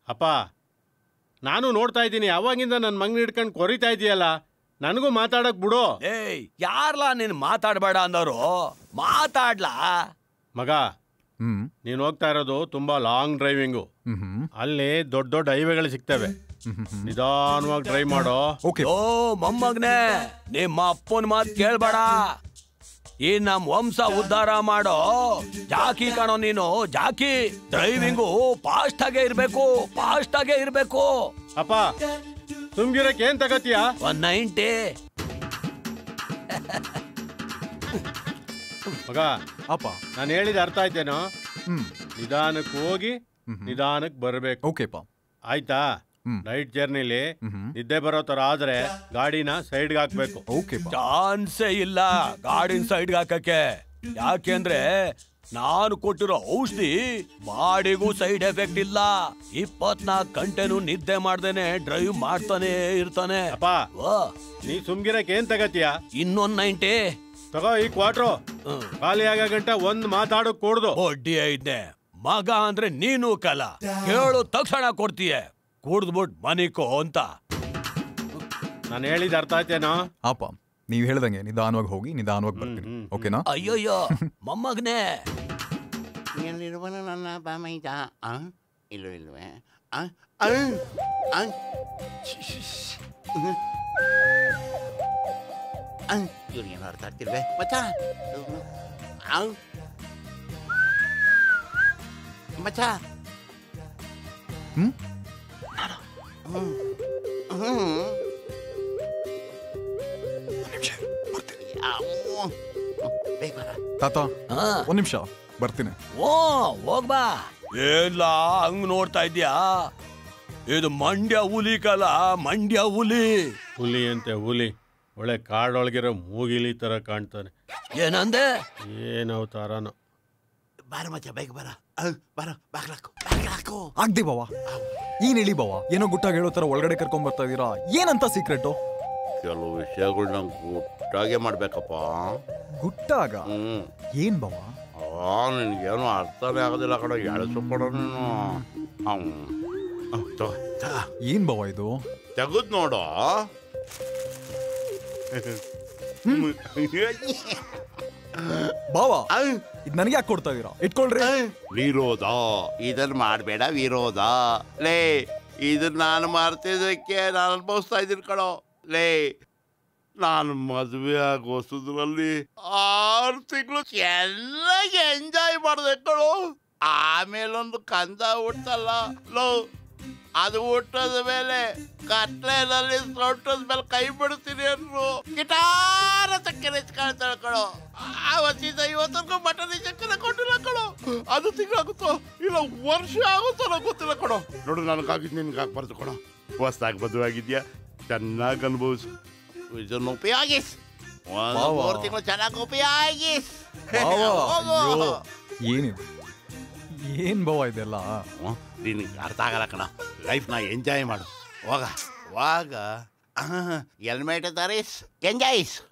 ಅಪ್ಪ ನಾನು ನೋಡ್ತಾ ಇದ್ದೀನಿ ಅವಾಗಿಂದ ನನ್ನ ಮಗನ ಹಿಡ್ಕೊಂಡು ಕೊರಿತಾ ಇದೆಯಲ್ಲ ನನಗೂ ಮಾತಾಡಕ್ ಬಿಡು ಏಯ್ ಯಾರ್ಲಾ ನೀನ್ ಮಾತಾಡ್ಬೇಡ ಅಂದವರು ಮಾತಾಡ್ಲಾ ಮಗ ಹ್ಮ್ ನೀನು ಹೋಗ್ತಾ ಇರೋದು ತುಂಬಾ ಲಾಂಗ್ ಡ್ರೈವಿಂಗು ಹ್ಮ್ ಹ್ಮ್ ಅಲ್ಲಿ ದೊಡ್ಡ ದೊಡ್ಡ ಹೈವೇಗಳು ಸಿಗ್ತವೆ ನಿಧಾನವಾಗಿ ಡ್ರೈವ್ ಮಾಡೋ ಓಕೆ ಓ ಮೊಮ್ಮಗ್ನೆ ನಿಮ್ಮ ಅಪ್ಪನ ಮಾತ್ ಕೇಳ್ಬೇಡ ಈ ನಮ್ ವಂಶ ಉದ್ಧಾರ ಮಾಡೋ ಜಾಕಿ ಕಣೋ ನೀನು ಜಾಕಿ ಡ್ರೈವಿಂಗು ಫಾಸ್ಟ್ ಆಗೇ ಇರ್ಬೇಕು ಫಾಸ್ಟ್ ಆಗೇ ಇರ್ಬೇಕು ಅಪ್ಪ ಸುಮ್ಗಿರಕ್ ಏನ್ ತಗತಿಯ ಒನ್ ನೈಂಟಿ ಮಗ ಅಪ್ಪ ನಾನು ಹೇಳಿದ ಅರ್ಥ ಆಯ್ತೇನೋ ಹ್ಮ್ ನಿಧಾನಕ್ಕೆ ಹೋಗಿ ನಿಧಾನಕ್ಕೆ ಬರಬೇಕು ಓಕೆಪ್ಪ ಆಯ್ತಾ ಹ್ಮ್. ನೈಟ್ ಜರ್ನಿಲಿ ಹ್ಮ್ ನಿದ್ದೆ ಬರೋ ತರ ಆದ್ರೆ ಗಾಡಿನ ಸೈಡ್ಗೆ ಹಾಕ್ಬೇಕು ಓಕೆಪ್ಪ ಚಾನ್ಸೇ ಇಲ್ಲ ಗಾಡಿನ ಸೈಡ್ಗೆ ಹಾಕಕ್ಕೆ ಯಾಕೆಂದ್ರೆ ನಾನು ಕೊಟ್ಟಿರೋ ಔಷಧಿ ಬಾಡಿಗೂ ಸೈಡ್ ಎಫೆಕ್ಟ್ ಇಲ್ಲ ಇಪ್ಪತ್ನಾಲ್ಕು ಗಂಟೆನೂ ನಿದ್ದೆ ಮಾಡ್ದೇನೆ ಡ್ರೈವ್ ಮಾಡ್ತಾನೆ ಇರ್ತಾನೆ ಅಪ್ಪ ವಾ ನೀ ಸುಮ್ಗಿರಕ್ ಏನ್ ತಗತಿಯ ಇನ್ನೊಂದ್ ನೈಂಟಿ ತಗೋ ಈ ಕ್ವಾಟ್ರು ಖಾಲಿ ಆಗ ಗಂಟ ಒಂದ್ ಮಾತಾಡಕ್ ಕೂಡ್ದು ಬಡ್ಡಿ ಐದ್ನೆ ಮಗ ಅಂದ್ರೆ ನೀನು ಕಲ ಕೇಳು ತಕ್ಷಣ ಕೊಡ್ತೀಯ ಕುಡ್ದ್ಬಿಟ್ ಮನಿಕೋ ಅಂತ ನಾನು ಹೇಳಿದ ಅರ್ಥ ಆಯ್ತೇನೋ ಅಪ್ಪ ನೀವ್ ಹೇಳ್ದಂಗೆ ನಿಧಾನವಾಗಿ ಹೋಗಿ ನಿಧಾನವಾಗಿ ಬರ್ತೀನಿ ಹ್ಮ್, ಹ್ಮ್. ಓಕೆನಾ ಅಯ್ಯೋಯ್ಯೋ ಮೊಮ್ಮಗನೇ ಎಲ್ಲಿರುವನು ನನ್ನ ಬಾಮೈದ ಆ ಇಲ್ಲೋ ಇಲ್ವೇ ಆ ಆ ಆ ಇವ್ರು ಏನು ಅರ್ಥ ಆಗ್ತಿಲ್ವೇ ಮಚ್ಚ ಆ ಮಚ್ಚ ಹ್ಮ್ ಹ್ಮ್ ಹ್ಮ್ ಅಮ್ಮೋ. ಬೇಗ ಬರ ತಾತ ಹಾ ಒಂದ್ ನಿಮಿಷ ಬರ್ತೀನಿ ಓ ಹೋಗ್ಬಾ ಏನ್ಲ ಹಂಗ್ ನೋಡ್ತಾ ಇದ್ಯಾ ಇದು ಮಂಡ್ಯ ಹುಲಿ ಕಲ ಮಂಡ್ಯ ಹುಲಿ ಹುಲಿ ಅಂತೆ ಹುಲಿ ಒಳ್ಳೆ ಕಾಡೊಳಗಿರೋ ಮೂಗಿಲಿ ತರ ಕಾಣ್ತಾನೆ ಏನಂದೆ ಏನ್ ಅವತಾರನೋ ಬಾರ ಮಚ್ಚ ಬೇಗ ಬರ ಆ, ಬರ ಬಾಗ್ಲಾಕು ಬಾಗ್ಲಾಕು ಆಗ್ದಿ ಬಾವ ಏನ್ ಹೇಳಿ ಬಾವ ಏನೋ ಗುಟ್ಟಾಗಿ ಹೇಳೋ ತರ ಒಳಗಡೆ ಕರ್ಕೊಂಡ್ ಬರ್ತಾ ಇದೀರಾ ಏನಂತ ಸೀಕ್ರೆಟ್ ಕೆಲವು ವಿಷಯಗಳು ನಂಗೆ ಗುಟ್ಟಾಗೆ ಮಾಡ್ಬೇಕಪ್ಪ ಗುಟ್ಟಾಗ ಹ್ಮ್ ಏನ್ ಬಾವ ಆ ನಿನ್ಗೇನು ಅರ್ಥನೇ ಆಗೋದಿಲ್ಲ ಕಣ ಎಳಸು ಕೊಡ ನೀನು ಅವ್ನ್. ಅಹ್, ತಗೋ, ತಗೋ. ಏನ್ ಬಾವ ಇದು ತೆಗುದ್ ನೋಡು ಬಾವ ಅಹ್, ಇದ್ ನನಗೆ ಯಾಕೆ ಕೊಡ್ತಾ ಇದೀರಾ ಇಟ್ಕೊಳ್ರಿ ಅಹ್. ವಿರೋಧ ಇದನ್ನ ಮಾಡಬೇಡ ವಿರೋಧ ಲೇ ಇದನ್ನ ನಾನು ಮಾಡ್ತಿದ್ದಕ್ಕೆ ನಾನು ಅನುಭವಿಸ್ತಾ ಇದ್ದೀನಿ ಕಣೋ ಲೇ ನಾನು ಮದುವೆ ಆಗೋ ಹೊಸದ್ರಲ್ಲಿ ಆರು ತಿಂಗಳು ಚೆನ್ನಾಗಿ ಎಂಜಾಯ್ ಮಾಡಿದೆ ಕಣೋ ಆಮೇಲೊಂದು ಕಂದ ಹುಟ್ಟಲ್ಲ ಲೋ ಅದು ಹುಟ್ಟದ ಮೇಲೆ ಕತ್ಲೆನಲ್ಲಿ ಸೊಟ್ಟದ ಮೇಲೆ ಕೈ ಬಿಡ್ತೀನಿ ಅಂದ್ರು ಗಿಟಾರ ತಕ್ಕನೆ ಕಾಣ್ತಾಳೆ ಕಣೋ ಅವತ್ತಿಂದ ಇವತ್ತರೆಗೂ ಮಟನ್ ಚಕ್ಕನ ಕೊಟ್ಟಿಲ್ಲ ಕಣೋ ಅದು ತಿಂಗಳಾಗುತ್ತೋ ಇಲ್ಲ ವರ್ಷ ಆಗುತ್ತೋ ನಂಗೆ ಗೊತ್ತಿಲ್ಲ ಕಣೋ ನೋಡು ನನಗಾಗಿದ್ದು ನಿನ್ಗೆ ಆಗ್ಬಾರ್ದು ಕಣೋ ಹೊಸ್ದಾಗಿ ಮದುವೆ ಆಗಿದ್ಯಾ ಚೆನ್ನಾಗಿ ಅನುಭವಿಸು ಇದನ್ನು ಉಪಯೋಗಿಸ್ ಒಂದು ವಾವ. ಮೂರು ತಿಂಗಳು ಚೆನ್ನಾಗಿ ಉಪಯೋಗಿಸ್ ಬಾವ ಹೋಗು. ಅಯ್ಯೋ ಏನಿದು ಏನ್ ಬಾವ ಇದೆಲ್ಲ ಹ್ಮ್, ನಿನಗೆ ಅರ್ಥ ಆಗಲ್ಲ ಕಣ ಲೈಫ್ನ ಎಂಜಾಯ್ ಮಾಡು ಹೋಗ ವಾಗ ಹೆಲ್ಮೆಟ್ ತರಿಸ್ ಎಂಜಾಯ್ಸ್